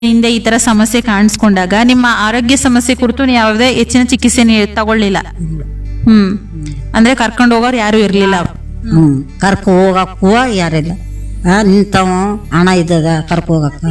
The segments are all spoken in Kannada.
ಹಿಂದೆ ಈ ತರ ಸಮಸ್ಯೆ ಕಾಣಿಸ್ಕೊಂಡಾಗ ನಿಮ್ಮ ಆರೋಗ್ಯ ಸಮಸ್ಯೆ ಕುರಿತು ನೀವು ಯಾವುದೇ ಹೆಚ್ಚಿನ ಚಿಕಿತ್ಸೆ ನೀ- ತಗೊಳ್ಳಿಲ್ಲ ಹ್ಮ್ ಅಂದ್ರೆ ಕರ್ಕೊಂಡು ಹೋಗೋರು ಯಾರು ಇರ್ಲಿಲ್ಲ ಹ್ಮ್ ಕರ್ಕೊ ಹೋಗಕ್ಕೂ ಯಾರಿಲ್ಲ ಆ ನಿಂತವ ಹಣ ಇದ್ದದ ಕರ್ಕೊ ಹೋಗಕ್ಕ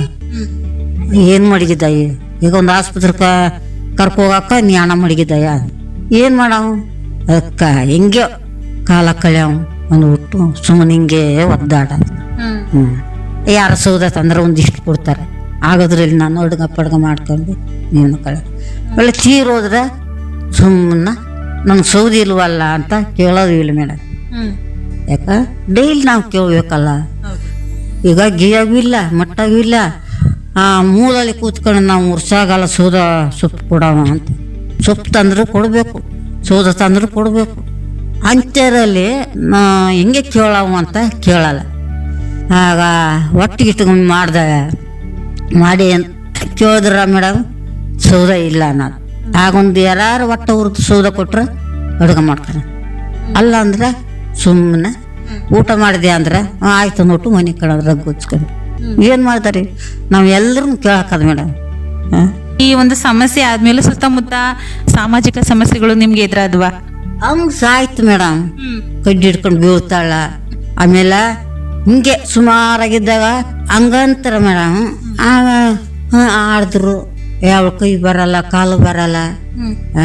ಏನ್ ಮಡಗಿದ್ದ ಈ- ಈಗ ಒಂದು ಆಸ್ಪತ್ರೆಗ ಕರ್ಕೊ ಹೋಗಕ್ಕ ನೀ ಹಣ ಮಡಗಿದ್ದಯ ಏನ್ ಮಾಡವು ಅದಕ್ಕ ಹಿಂಗೆ ಕಾಲ ಕಳ್ಯಾವ ಒಂದು ಬಿಟ್ಟು ಸುಮ್ಮನೆ ಹಿಂಗೆ ಒದ್ದಾಡ ಹ್ಮ್ ಯಾರ ಸೌದ ತಂದ್ರೆ ಒಂದಿಷ್ಟು ಕೊಡ್ತಾರೆ ಆಗೋದ್ರಲ್ಲಿ ನಾನು ಅಡ್ಗ ಪಡ್ಗ ಮಾಡ್ಕೊಂಡು ನೀನು ಕಳೆ ಒಳ್ಳೆ ತೀರೋದ್ರೆ ಸುಮ್ಮನೆ ನಂಗೆ ಸೌದಿ ಇಲ್ವಲ್ಲ ಅಂತ ಕೇಳೋದು ಇಲ್ಲ ಮೇಡಮ್ ಯಾಕ ಡೈಲಿ ನಾವು ಕೇಳ್ಬೇಕಲ್ಲ ಈಗ ಗಿಯಾಗೂ ಇಲ್ಲ ಮಟ್ಟಾಗೂ ಇಲ್ಲ ಆ ಮೂಲಲ್ಲಿ ಕೂತ್ಕೊಂಡು ನಾವು ಮುರ್ಸಾಗಲ್ಲ ಸೌದ ಸೊಪ್ಪು ಕೊಡವ ಅಂತ ಸೊಪ್ಪು ತಂದ್ರೆ ಕೊಡಬೇಕು ಸೌದ ತಂದ್ರೆ ಕೊಡಬೇಕು ಅಂಥದ್ರಲ್ಲಿ ನಾ ಹೆಂಗೆ ಕೇಳವು ಅಂತ ಕೇಳಲ್ಲ ಆಗ ಒಟ್ಟಿಗೆ ಇಟ್ಕೊಂಡು ಮಾಡ್ದೆ ಮಾಡಿ ಅಂತ ಕೇಳಿದ್ರ ಮೇಡಮ್ ಸೌದ ಇಲ್ಲ ಅನ್ನೋದು ಆಗೊಂದು ಯಾರು ಒಟ್ಟು ಹುರಿದು ಸೌದ ಕೊಟ್ರೆ ಅಡುಗೆ ಮಾಡ್ತಾರೆ ಅಲ್ಲ ಅಂದ್ರೆ ಸುಮ್ಮನೆ ಊಟ ಮಾಡಿದೆ ಅಂದ್ರೆ ಆ, ಆಯ್ತು ನೋಟು ಮನೆ ಕಡೆ ರಗ್ಗು ಹಚ್ಕೊಂಡು ಏನು ಮಾಡ್ತಾರೆ ನಾವು ಎಲ್ಲರೂ ಕೇಳಕ್ಕದ ಮೇಡಮ್ ಹಾಂ ಈ ಒಂದು ಸಮಸ್ಯೆ ಆದ್ಮೇಲೆ ಸುತ್ತಮುತ್ತ ಸಾಮಾಜಿಕ ಸಮಸ್ಯೆಗಳು ನಿಮ್ಗೆ ಎದುರಾದ್ವಾ ಹಂಗೆ ಸಾಯ್ತು ಮೇಡಮ್ ಕಡ್ಡಿ ಹಿಡ್ಕೊಂಡು ಬೀಳ್ತಾಳ ಆಮೇಲೆ ಹಿಂಗೆ ಸುಮಾರಾಗಿದ್ದಾಗ ಹಂಗಂತಾರ ಮೇಡಮ್ ಆಗ ಹ, ಆಡಿದ್ರು ಯಾವ ಕೈ ಬರಲ್ಲ ಕಾಲು ಬರಲ್ಲ ಆ?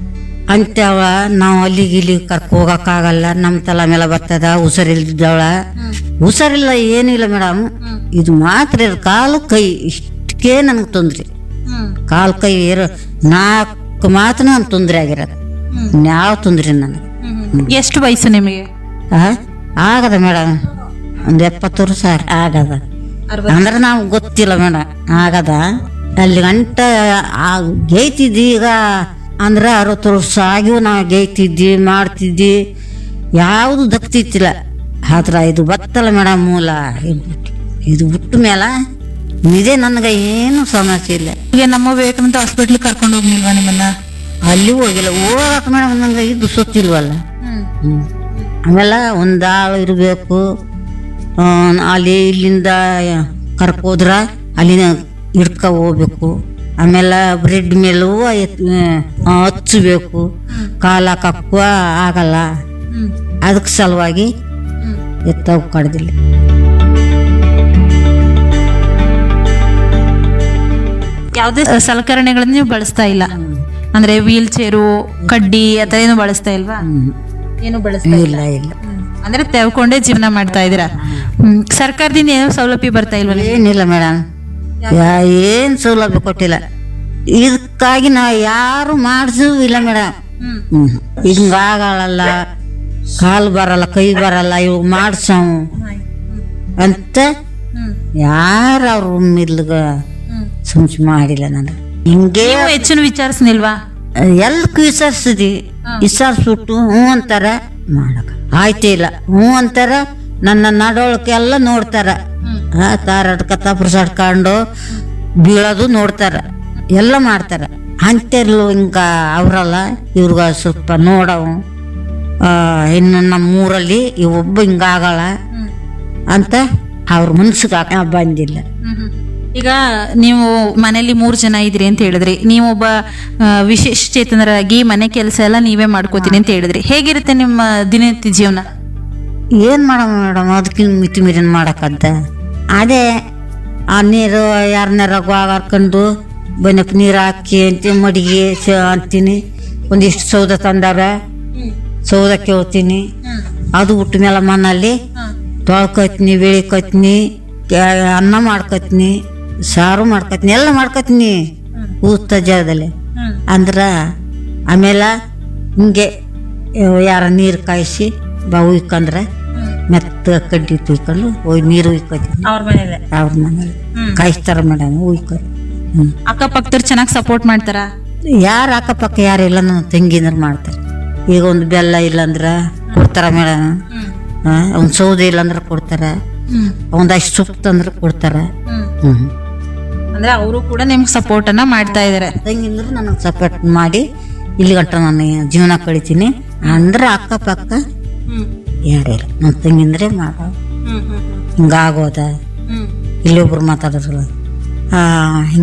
ಅಂತವ ನಾವು ಅಲ್ಲಿಗೆ ಇಲ್ಲಿ ಕರ್ಕೊ ಹೋಗಕ್ಕಾಗಲ್ಲ ನಮ್ಮ ತಲೆ ಮೇಲೆ ಬರ್ತದ ಹುಷಾರಿಲ್ದವಳ ಹುಷಾರಿಲ್ಲ ಏನಿಲ್ಲ ಮೇಡಮ್ ಇದು ಮಾತ್ರ ಇರೋ ಕಾಲು ಕೈ ಇಷ್ಟಕ್ಕೆ ನನಗೆ ತೊಂದ್ರೆ ಕಾಲು ಕೈ ಇರೋ ನಾಲ್ಕು ಮಾತ್ರ ನಾನು ತೊಂದರೆ ಆಗಿರೋದು ಯಾವ ತೊಂದ್ರೆ ನನಗೆ ಎಷ್ಟು ವಯಸ್ಸು ನಿಮಗೆ ಆ? ಆಗದ ಮೇಡಮ್ ಒಂದು ಎಪ್ಪತ್ತು ವರ್ಷ ಆಗದ ಅಂದ್ರೆ ನಾವು ಗೊತ್ತಿಲ್ಲ ಮೇಡಮ್ ಆಗದ ಅಲ್ಲಿ ಗಂಟ ಆ ಗೇಯ್ತಿದ್ದಿ ಈಗ ಅಂದ್ರೆ ಅರವತ್ತು ವರ್ಷ ಆಗಿವು ನಾವು ಗೇಯ್ತಿದ್ದಿ ಮಾಡ್ತಿದ್ದಿ ಯಾವುದು ದಕ್ತಿತ್ತಿಲ್ಲ ಆದ್ರ ಇದು ಬತ್ತಲ್ಲ ಮೇಡಮ್ ಮೂಲ ಇದು ಬಿಟ್ಟು ಇದು ಬಿಟ್ಟ ಮೇಲೆ ಇದೇ ನನಗೆ ಏನು ಸಮಸ್ಯೆ ಇಲ್ಲ ಈಗ ನಮ್ಮ ವಿವೇಕಾನಂದ ಹಾಸ್ಪಿಟ್ಲ್ ಕರ್ಕೊಂಡು ಹೋಗ್ಲಿಲ್ವಾ ನಿಮ್ಮನ್ನ ಅಲ್ಲಿ ಹೋಗಿಲ್ಲ ಹೋಗಕ್ಕೆ ಮೇಡಮ್ ನಂಗೆ ಇದು ಸುತ್ತಿಲ್ವಲ್ಲ ಹ್ಮ್. ಆಮೇಲೆ ಒಂದು ಆಳು ಇರಬೇಕು ಅಲ್ಲಿ ಇಲ್ಲಿಂದ ಕರ್ಕೋದ್ರ ಅಲ್ಲಿನ ಹಿಡ್ಕ ಹೋಗ್ಬೇಕು ಆಮೇಲೆ ಬ್ರೆಡ್ ಮೇಲೂ ಎತ್- ಆ, ಹಚ್ಚಬೇಕು ಕಾಲ ಕಕ್ಕುವ ಆಗಲ್ಲ ಅದಕ್ಕೆ ಸಲುವಾಗಿ ಎತ್ತ ಕಡ್ದಿಲ್ಲ ಯಾವುದೇ ಸಲಕರಣೆಗಳನ್ನ ನೀವು ಬಳಸ್ತಾ ಇಲ್ಲ ಅಂದ್ರೆ ವೀಲ್ ಚೇರು ಕಡ್ಡಿ ಅಥವಾ ಏನು ಬಳಸ್ತಾ ಇಲ್ವಾ ಏನು ಬಳಸ್ತಾ ಇಲ್ಲ ಇಲ್ಲ ಅಂದ್ರೆ ತೆವ್ಕೊಂಡೇ ಜೀವನ ಮಾಡ್ತಾ ಇದೀರಾ ಹ್ಮ್. ಸರ್ಕಾರದಿಂದ ಏನೋ ಸೌಲಭ್ಯ ಬರ್ತಾ ಇಲ್ವಾ ನಿಮ್ಗೆ? ಏನಿಲ್ಲ ಮೇಡಮ್ ಏನು ಸೌಲಭ್ಯ ಕೊಟ್ಟಿಲ್ಲ ಇದಕ್ಕಾಗಿ ನಾ ಯಾರು ಮಾಡಿಸೂ ಇಲ್ಲ ಮೇಡಮ್ ಹ್ಮ್ ಹಿಂಗಾಗಲ್ಲ ಕಾಲು ಬರಲ್ಲ ಕೈ ಬರಲ್ಲ ಇವು ಮಾಡ್ಸವು ಅಂತ ಯಾರು ಅವ್ರ ಮಿಲ್ಗ ಸುಮ್ಸ್ ಮಾಡಿಲ್ಲ ನನಗೆ ಹಿಂಗೆ ನೀವು ಹೆಚ್ಚಿನ ವಿಚಾರಿಸ್ನಿಲ್ವಾ ಎಲ್ಲಕ್ಕೂ ವಿಚಾರಿಸಿದಿ ವಿಚಾರಿಸ್ಬಿಟ್ಟು ಹ್ಞೂ ಅಂತಾರ ಮಾಡಕ ಆಯ್ತೇ ಇಲ್ಲ ಹ್ಞೂ ಅಂತಾರ ನನ್ನ ನಡವಳಿಕೆ ಎಲ್ಲ ನೋಡ್ತಾರ ಆ ತಾರಡ್ಕ ತಪ್ರಸಾಡ್ಕೊಂಡು ಬೀಳೋದು ನೋಡ್ತಾರ ಎಲ್ಲ ಮಾಡ್ತಾರ ಅಂತೆರ್ಲು ಹಿಂಗ ಅವ್ರಲ್ಲ ಇವ್ರಿಗ ಸ್ವಲ್ಪ ನೋಡವು ಆ, ಇನ್ನು ನಮ್ಮ ಊರಲ್ಲಿ ಈ ಒಬ್ಬ ಹಿಂಗಾಗಲ್ಲ ಅಂತ ಅವ್ರ ಮನ್ಸಿಗೆ ಹಾಕ ಬಂದಿಲ್ಲ ಈಗ ನೀವು ಮನೆಯಲ್ಲಿ ಮೂರ್ ಜನ ಇದ್ರಿ ಅಂತ ಹೇಳಿದ್ರಿ ನೀವು ಒಬ್ಬ ಆ, ವಿಶೇಷ ಚೇತನರಾಗಿ ಮನೆ ಕೆಲಸ ಎಲ್ಲ ನೀವೇ ಮಾಡ್ಕೋತೀನಿ ಅಂತ ಹೇಳಿದ್ರಿ ಹೇಗಿರುತ್ತೆ ನಿಮ್ಮ ದಿನನಿತ್ಯ ಜೀವನ ಏನು ಮಾಡಮ್ಮ ಮೇಡಮ್ ಅದಕ್ಕಿಂತ ಮಿತಿ ಮೀರಿನ ಮಾಡಕ್ಕದ್ದ ಅದೇ ಆ ನೀರು ಯಾರನ್ನಾರ ಹಾಕೊಂಡು ಬನ್ನಪ್ಪ ನೀರು ಹಾಕಿ ಅಂತ ಮಡಿಗೆ ಸ- ಅಂತೀನಿ ಒಂದಿಷ್ಟು ಸೌದ ತಂದಾರ ಸೌದ ಕೇಳ್ತೀನಿ ಅದು ಬಿಟ್ಟ ಮೇಲೆ ಮನಲ್ಲಿ ತೊಳ್ಕೊತೀನಿ ಬೆಳಿಕೊತೀನಿ ಅನ್ನ ಮಾಡ್ಕೊತೀನಿ ಸಾರು ಮಾಡ್ಕೊತೀನಿ ಎಲ್ಲ ಮಾಡ್ಕೊತೀನಿ ಕೂತ ಜಾಗದಲ್ಲಿ ಅಂದ್ರ ಆಮೇಲೆ ಹಿಂಗೆ ಯಾರ ನೀರು ಕಾಯಿಸಿ ಬಾ ಉಯ್ಕೊಂಡ್ರೆ ಮೆತ್ತ ಕಡ್ಡಿ ತುಯ್ಕೊಂಡು ಹೋಗಿ ನೀರು ಉಯ್ಕೋತೀನಿ ಅವ್ರ ಮನೇಲೆ ಅವ್ರ ಮನೇಲಿ ಕಾಯಿಸ್ತಾರ ಮೇಡಮ್ ಉಯ್ಕೊಂಡು ಹ್ಞೂ ಅಕ್ಕಪಕ್ಕದವ್ರು ಚೆನ್ನಾಗಿ ಸಪೋರ್ಟ್ ಮಾಡ್ತಾರ ಯಾರು ಅಕ್ಕಪಕ್ಕ ಯಾರು ಇಲ್ಲ ನನ್ನ ತಂಗಿನರು ಮಾಡ್ತಾರೆ ಈಗ ಒಂದು ಬೆಲ್ಲ ಇಲ್ಲಂದ್ರ ಕೊಡ್ತಾರ ಮೇಡಮ್ ಒಂದು ಸೌದೆ ಇಲ್ಲಂದ್ರೆ ಕೊಡ್ತಾರ ಒಂದಷ್ಟು ಸೊಪ್ಪು ತಂದ್ರೆ ಕೊಡ್ತಾರ ಹ್ಞೂ ಅಂದ್ರೆ ಅವರು ಕೂಡ ನಿಮ್ಗೆ ಸಪೋರ್ಟ್ ಅನ್ನ ಮಾಡ್ತಾ ಇದಾರೆ ತಂಗಿಂದ್ರೆ ನನಗೆ ಸಪೋರ್ಟ್ ಮಾಡಿ ಇಲ್ಲಿ ಗಂಟ ನಾನು ಜೀವನ ಕಳಿತೀನಿ ಅಂದ್ರೆ ಅಕ್ಕಪಕ್ಕ ಯಾರಿಲ್ಲ ನನ್ನ ತಂಗಿಂದ್ರೆ ಮಾಡೋ ಹಿಂಗಾಗೋದ ಇಲ್ಲೊಬ್ರು ಮಾತಾಡೋದಿಲ್ಲ ಆ,